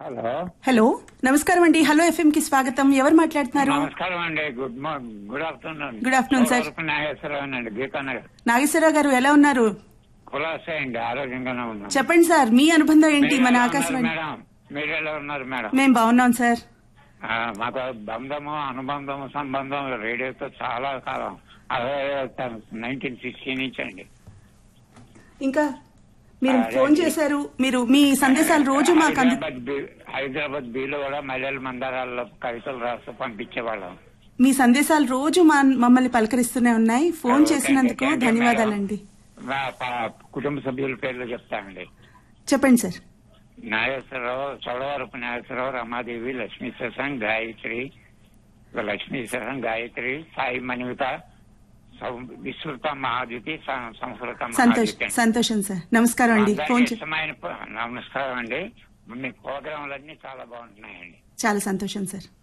Hello hello నమస్కారం అండి hello FM కి స్వాగతం ఎవరు మాట్లాడుతున్నారు నమస్కారం అండి good morning good afternoon Good afternoon, sir. Nageswararao అండి గీతానగర్ నాగేశ్వరరావు గారు ఎలా ఉన్నారు కులాసే అండి ఆరోగ్యంగానే ఉన్నాం చెప్పండి సార్ మీ అనుబంధం ఏంటి మీరు మన ఎలా ఆకాశవాణి ఉన్నారు మేడం మీరు ఎలా ఉన్నారు మేడం మేము బాగున్నాం సార్ ఆ, మాకు బంధము అనుబంధము సంబంధం రేడియోతో చాలా కాలం అదే నైన్టీన్ సిక్స్టీ నుంచి అండి ఇంకా మీరు ఫోన్ చేశారు మీరు మీ సందేశాలు రోజు మాకు అంది హైదరాబాద్ బీ- హైదరాబాద్ బీలో కూడా మల్లెల మందారాల్లో కవితలు రాస్తూ పంపించేవాళ్ళం మీ సందేశాలు రోజు మా- మమ్మల్ని పలకరిస్తూనే ఉన్నాయి ఫోన్ ఓకే, చేసినందుకు థాంక్యూ, ధన్యవాదాలండి మా ప- కుటుంబ సభ్యుల పేర్లు చెప్తానండి చెప్పండి సార్ నాగేశ్వరరావు చోడవరపు నాగేశ్వరరావు రమాదేవి లక్ష్మీ శశాంక్ గాయత్రి లక్ష్మీ శశాంక్ గాయత్రి సాయి మణిమిత సం- విస్తృత మహాద్యుతి సం- సంస్కృత సంతోష్ మహాద్యుతి అండి. సంతోషం సార్ నమస్కారం అండి అందరికీ ఫోన్ చే- ఇష్టమైన ప- నమస్కారం అండి మీ ప్రోగ్రాంలన్నీ చాలా బాగుంటున్నాయండి చాలా సంతోషం సార్